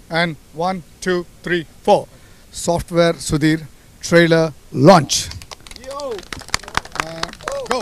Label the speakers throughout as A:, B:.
A: And one, two, three, four. Software Sudhir trailer launch. And go.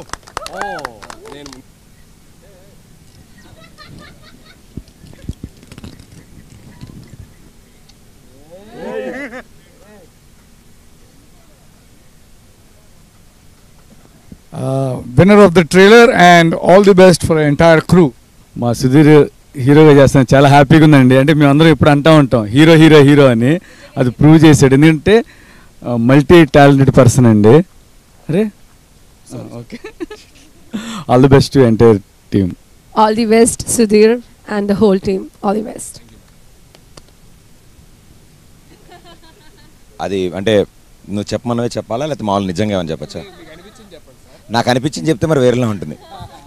A: Uh, winner of the trailer and all the best for the entire crew.
B: మా సుధీర్ హీరోగా చేస్తాను చాలా హ్యాపీగా ఉందండి అంటే మేము అందరం ఇప్పుడు అంటూ ఉంటాం హీరో హీరో హీరో అని అది ప్రూవ్ చేశాడు ఎందుకంటే మల్టీ టాలెంటెడ్ పర్సన్ అండి అరే okay all the best entire team
C: All the best, Sudhir and the whole team. All the best.
D: అది అంటే నువ్వు చెప్పమన్నవే చెప్పాలా లేకపోతే మామూలు నిజంగా ఏమని చెప్పచ్చా నాకు అనిపించింది చెప్తే మరి వేరేలా ఉంటుంది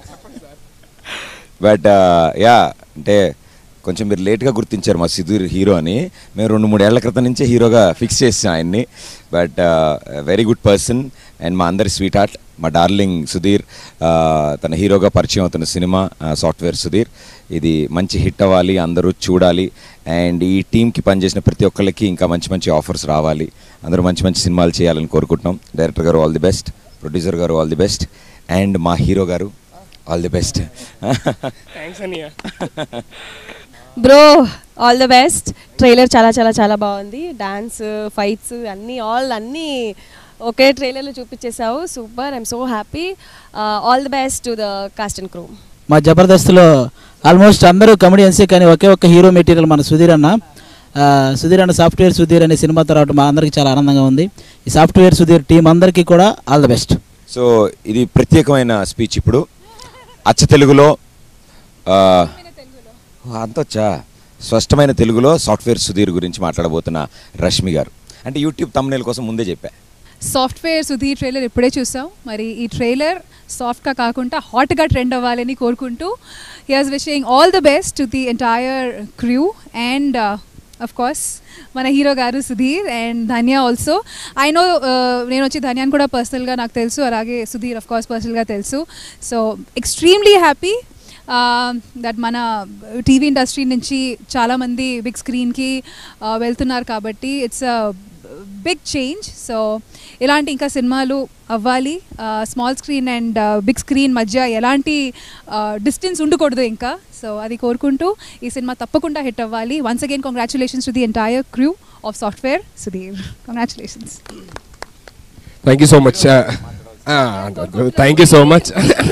D: బట్ యా అంటే కొంచెం మీరు లేట్గా గుర్తించారు మా సుధీర్ హీరో అని మేము రెండు మూడు ఏళ్ల క్రితం నుంచే హీరోగా ఫిక్స్ చేసాం ఆయన్ని but very good person and మా అందరి స్వీట్ హార్ట్ మా డార్లింగ్ సుధీర్ ఆ, తన హీరోగా పరిచయం అవుతున్న సినిమా సాఫ్ట్వేర్ సుధీర్ ఇది మంచి హిట్ అవ్వాలి అందరూ చూడాలి అండ్ ఈ టీంకి పనిచేసిన ప్రతి ఒక్కరికి ఇంకా మంచి మంచి ఆఫర్స్ రావాలి అందరూ మంచి మంచి సినిమాలు చేయాలని కోరుకుంటున్నాం డైరెక్టర్ గారు ఆల్ ది బెస్ట్ ప్రొడ్యూసర్ గారు ఆల్ ది బెస్ట్ అండ్ మా హీరో గారు ఆల్ ది బెస్ట్
E: థ్యాంక్స్ అన్నయ్య
C: bro all the best trailer చాలా చాలా చాలా బాగుంది డాన్స్ ఫైట్స్ అన్నీ ఆల్ అన్నీ ఒకే ట్రైలర్లో చూపించేసావు super I'm so happy all the best to the cast and crew
F: మా జబర్దస్త్లో ఆల్మోస్ట్ అందరూ కమెడియన్సే కానీ ఒకే ఒక్క హీరో మెటీరియల్ మన సుధీర్ అన్న ఆ, సుధీర్ అన్న సాఫ్ట్వేర్ సుధీర్ అనే సినిమా తర్వాత మా అందరికీ చాలా ఆనందంగా ఉంది ఈ సాఫ్ట్వేర్ సుధీర్ టీం అందరికీ కూడా ఆల్ ద బెస్ట్
D: సో ఇది ప్రత్యేకమైన స్పీచ్ ఇప్పుడు అచ్చ తెలుగులో ఆ, ఓ, అంతొచ్చా స్పష్టమైన తెలుగులో సాఫ్ట్వేర్ సుధీర్ గురించి మాట్లాడబోతున్న రష్మి గారు అంటే యూట్యూబ్ తమ్నేల్ కోసం ముందే చెప్పా
G: సాఫ్ట్వేర్ సుధీర్ ట్రైలర్ ఇప్పుడే చూసాం మరి ఈ ట్రైలర్ సాఫ్ట్గా కాకుండా హాట్గా ట్రెండ్ అవ్వాలని కోరుకుంటూ here's wishing all the best to the entire crew and of course మన హీరో గారు Sudheer and Dhanya also I know నేను వచ్చి ధన్యాన్ని కూడా పర్సనల్గా నాకు తెలుసు అలాగే సుధీర్ అఫ్ కోర్స్ పర్సనల్గా తెలుసు సో ఎక్స్ట్రీమ్లీ హ్యాపీ దట్ మన టీవీ ఇండస్ట్రీ నుంచి చాలామంది బిగ్ స్క్రీన్కి వెళ్తున్నారు కాబట్టి ఇట్స్ బిగ్ చేంజ్ సో ఇలాంటి ఇంకా సినిమాలు అవ్వాలి small screen and big screen మధ్య ఎలాంటి డిస్టెన్స్ ఉండకూడదు ఇంకా సో అది కోరుకుంటూ ఈ సినిమా తప్పకుండా హిట్ అవ్వాలి once again congratulations to the entire crew of software Sudheer congratulations
E: thank you so much thank you so much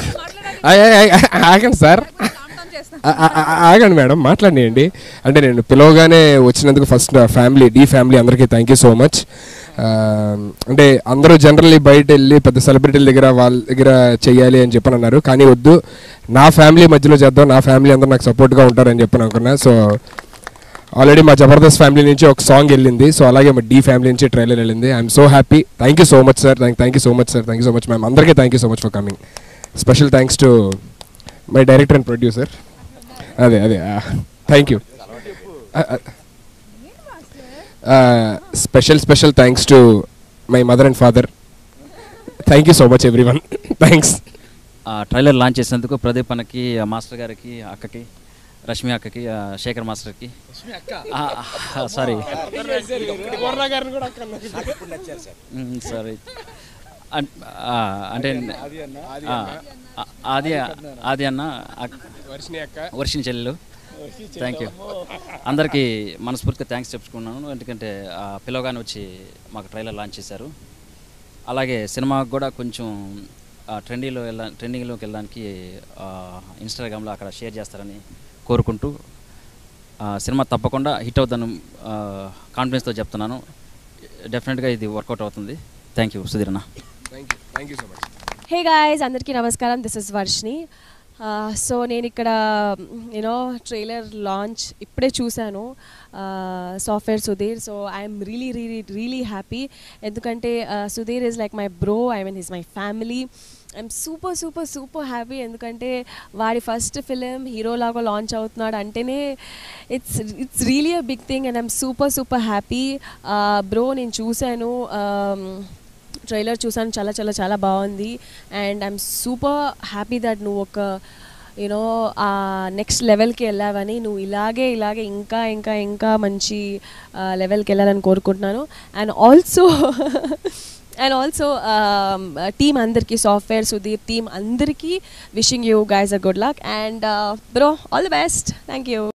E: ఆగండి సార్ ఆ- ఆ- ఆ- ఆగండి మేడం మాట్లాడియండి అంటే నేను పిలవగానే వచ్చినందుకు ఫస్ట్ నా ఫ్యామిలీ డీ ఫ్యామిలీ అందరికీ థ్యాంక్ యూ సో మచ్ అంటే అందరూ జనరల్లీ బయట వెళ్ళి పెద్ద సెలబ్రిటీల దగ్గర వాళ్ళ దగ్గర చెయ్యాలి అని చెప్పని అన్నారు కానీ వద్దు నా ఫ్యామిలీ మధ్యలో చేద్దాం నా ఫ్యామిలీ అందరూ నాకు సపోర్ట్గా ఉంటారని చెప్పని అనుకున్నా సో ఆల్రెడీ మా జబర్దస్త్ ఫ్యామిలీ నుంచి ఒక సాంగ్ వెళ్ళింది సో అలాగే మా డీ ఫ్యామిలీ నుంచి ట్రైలర్ వెళ్ళింది I'm so happy thank you so much sir thank you so much sir thank you so much ma'am అందరికీ thank you so much for coming special thanks to my director and producer అదే అదే thank you special special thanks to my mother and father thank you so much every thanks
H: ఆ trailer launch చేసినందుకు ప్రదీప్ అన్నకి ఆ master గారికి అక్కకి రష్మి అక్కకి ఆ శేఖర్ మాస్టర్కి సారీ సారీ అంటే ఆ, ఆ, ఆది ఆది అన్న అక్-
E: వర్షిణి అక్క
H: వర్షిని చెల్లెలు థ్యాంక్ యూ అందరికీ మనస్ఫూర్తిగా థ్యాంక్స్ చెప్పుకున్నాను ఎందుకంటే ఆ, పిలవగానే వచ్చి మాకు ట్రైలర్ లాంచ్ చేశారు అలాగే సినిమాకు కూడా కొంచెం ట్రెండింగ్లో వెళ్ళ ట్రెండింగ్లోకి వెళ్ళడానికి ఆ, ఇన్స్టాగ్రామ్లో అక్కడ షేర్ చేస్తారని కోరుకుంటూ ఆ, సినిమా తప్పకుండా హిట్ అవుతాను కాన్ఫిడెన్స్తో చెప్తున్నాను డెఫినెట్గా ఇది వర్కౌట్ అవుతుంది థ్యాంక్ యూ సుధీరన్న
E: thank you thank you so much
C: hey guys అందరికీ నమస్కారం దిస్ ఇస్ వర్షిని సో నేను ఇక్కడ యూనో ట్రైలర్ లాంచ్ ఇప్పుడే చూశాను software Sudheer so I'm really really really happy ఎందుకంటే Sudheer is like my bro I mean is my family I'm super super super happy ఎందుకంటే వాడి first film హీరోలాగా లాంచ్ అవుతున్నాడు అంటేనే it's it's really a big thing and I'm super super happy bro నేను చూశాను um, trailer చూసాను చాలా చాలా చాలా బాగుంది and I'm super happy that నువ్వు ఒక యూనో ఆ నెక్స్ట్ లెవెల్కి వెళ్ళావని నువ్వు ఇలాగే ఇలాగే ఇంకా ఇంకా ఇంకా మంచి లెవెల్కి వెళ్ళాలని కోరుకుంటున్నాను and also and also team అందరికీ సాఫ్ట్వేర్ సుదీప్ టీమ్ అందరికీ wishing you guys a good luck and bro all the best thank you